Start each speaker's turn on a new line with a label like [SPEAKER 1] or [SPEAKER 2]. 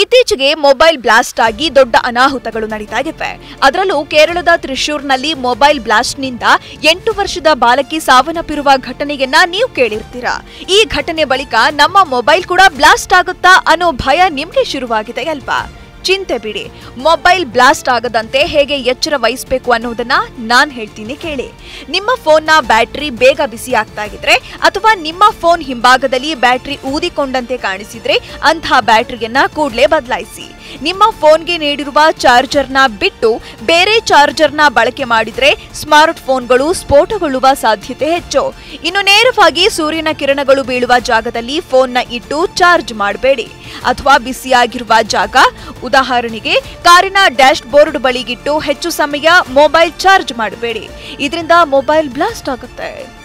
[SPEAKER 1] ಇತ್ತೀಚೆಗೆ mobile blast ಆಗಿ ದೊಡ್ಡ ಅನಾಹುತಗಳು ನಡೀತಾ ಇವೆ ಅದರಲ್ಲೂ ಕೇರಳದ ತ್ರಿಶೂರ್ನಲ್ಲಿ ಮೊಬೈಲ್ ಬ್ಲಾಸ್ಟ್ನಿಂದ ಎಂಟು ವರ್ಷದ ಬಾಲಕಿ ಸಾವನ್ನಪ್ಪಿರುವ ಘಟನೆಯನ್ನ ನೀವು ಕೇಳಿರ್ತೀರಾ ಈ ಘಟನೆ ಬಳಿಕ ನಮ್ಮ ಮೊಬೈಲ್ ಕೂಡ ಬ್ಲಾಸ್ಟ್ ಆಗುತ್ತಾ ಅನ್ನೋ ಭಯ ನಿಮ್ಗೆ ಶುರುವಾಗಿದೆ ಅಲ್ವಾ ಚಿಂತೆ ಬಿಡಿ ಮೊಬೈಲ್ ಬ್ಲಾಸ್ಟ್ ಆಗದಂತೆ ಹೇಗೆ ಎಚ್ಚರ ವಹಿಸಬೇಕು ಅನ್ನೋದನ್ನ ನಾನ್ ಹೇಳ್ತೀನಿ ಕೇಳಿ ನಿಮ್ಮ ಫೋನ್ನ ಬ್ಯಾಟರಿ ಬೇಗ ಬಿಸಿ ಆಗ್ತಾ ಇದ್ರೆ ಅಥವಾ ನಿಮ್ಮ ಫೋನ್ ಹಿಂಭಾಗದಲ್ಲಿ ಬ್ಯಾಟರಿ ಊದಿಕೊಂಡಂತೆ ಕಾಣಿಸಿದ್ರೆ ಅಂತಹ ಬ್ಯಾಟರಿಯನ್ನ ಕೂಡಲೇ ಬದಲಾಯಿಸಿ ನಿಮ್ಮ ಫೋನ್ಗೆ ನೀಡಿರುವ ಚಾರ್ಜರ್ನ ಬಿಟ್ಟು ಬೇರೆ ಚಾರ್ಜರ್ನ ಬಳಕೆ ಮಾಡಿದ್ರೆ ಸ್ಮಾರ್ಟ್ ಫೋನ್ಗಳು ಸ್ಫೋಟಗೊಳ್ಳುವ ಸಾಧ್ಯತೆ ಹೆಚ್ಚು ಇನ್ನು ನೇರವಾಗಿ ಸೂರ್ಯನ ಕಿರಣಗಳು ಬೀಳುವ ಜಾಗದಲ್ಲಿ ಫೋನ್ನ ಇಟ್ಟು ಚಾರ್ಜ್ ಮಾಡಬೇಡಿ ಅಥವಾ ಬಿಸಿಯಾಗಿರುವ ಜಾಗ ಉದಾಹರಣೆಗೆ ಕಾರಿನ ಡ್ಯಾಶ್ ಬೋರ್ಡ್ ಬಳಿಗಿಟ್ಟು ಹೆಚ್ಚು ಸಮಯ ಮೊಬೈಲ್ ಚಾರ್ಜ್ ಮಾಡಬೇಡಿ ಇದರಿಂದ ಮೊಬೈಲ್ ಬ್ಲಾಸ್ಟ್ ಆಗುತ್ತೆ